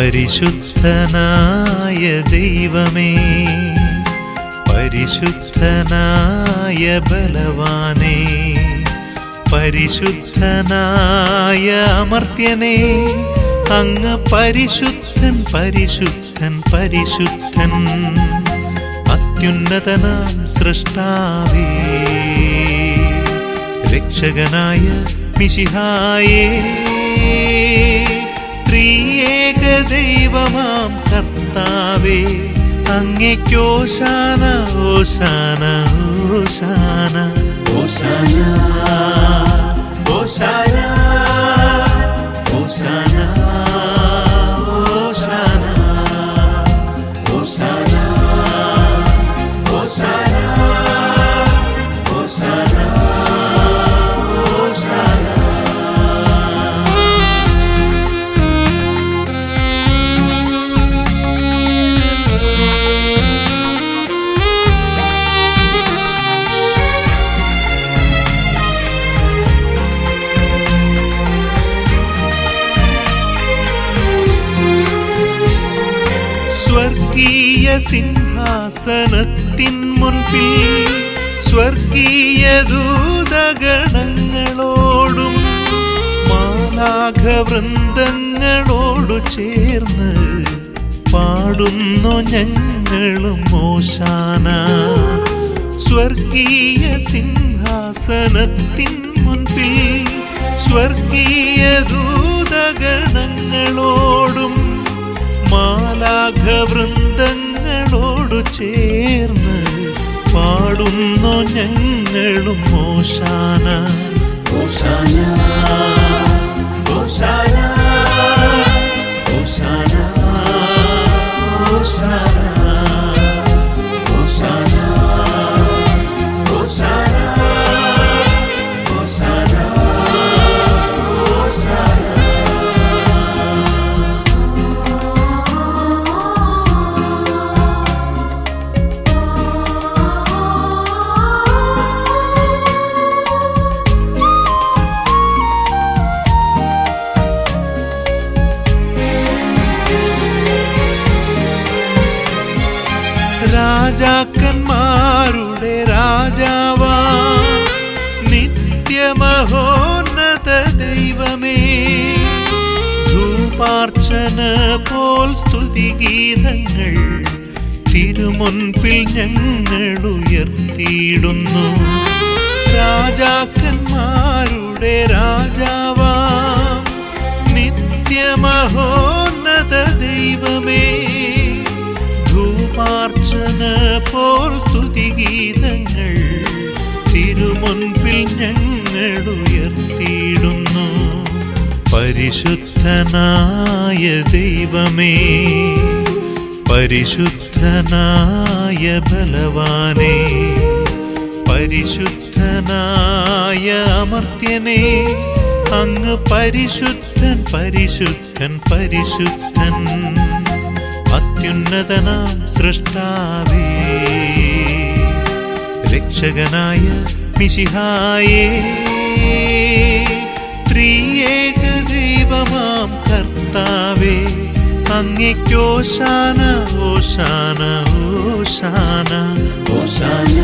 പരിശുദ്ധനായ ദൈവമേ പരിശുദ്ധനായ ബലവാനേ പരിശുദ്ധനായ അമർത്യനേ അങ്ങ് പരിശുദ്ധൻ പരിശുദ്ധൻ പരിശുദ്ധൻ അത്യുന്നതനാം സൃഷ്ടാവേ രക്ഷകനായ മിശിഹായേ ത്രിയേക ദൈവമാം കർത്താവേ അങ്ങേക്കോശാന ഓശാന ഓശാന ഓശാന ഓശാന ഓശാന ഓശാന ഓശാന ഓശാന ഓശാന ഓശാന സ്വർഗീയ സിംഹാസനത്തിൻ മുൻപിൽ സ്വർഗീയ ദൂതഗണങ്ങളോടും മാലാഘവൃന്ദങ്ങളോടു ചേർന്ന് പാടുന്നു ഞങ്ങളും മോശാന സ്വർഗീയ സിംഹാസനത്തിൻ മുൻപിൽ സ്വർഗീയ ദൂതഗണങ്ങളോടും മാലാഘവൃന്ദങ്ങളോടു ചേർന്ന് പാടുന്നു ഞങ്ങളും മോശാന ഓശാന ഓശാന ഓശാന ഓശാന ഓശാന ഓശാന ഓശാന ഓശാന രാജാക്കന്മാരുടെ രാജാവാ നിത്യമഹോന്നത ദൈവമേ ധൂപാർച്ചന പോൽ സ്തുതിഗീതങ്ങൾ തിരുമുൻപിൽ ഞങ്ങൾ ഉയർത്തിയിടുന്നു രാജാക്കന്മാരുടെ രാജാവാ നിത്യമഹോന്നത ദൈവമേ ധൂപാർച്ചന പോൽ സ്തുതിഗീതങ്ങൾ തിരുമുൻപിൽ ഞങ്ങൾ ഉയർത്തിയിടുന്നു പരിശുദ്ധനായ ദൈവമേ പരിശുദ്ധനായ ബലവാനേ പരിശുദ്ധനായ അമർത്യനേ അങ്ങ് പരിശുദ്ധൻ പരിശുദ്ധൻ പരിശുദ്ധൻ അത്യുന്നതനാം സൃഷ്ടാവേ രക്ഷകനായ മിശിഹായേ ത്രിയേക ദൈവമാം കർത്താവേ അങ്ങേക്കോശാന ഓശാന ഓശാന ഓശാന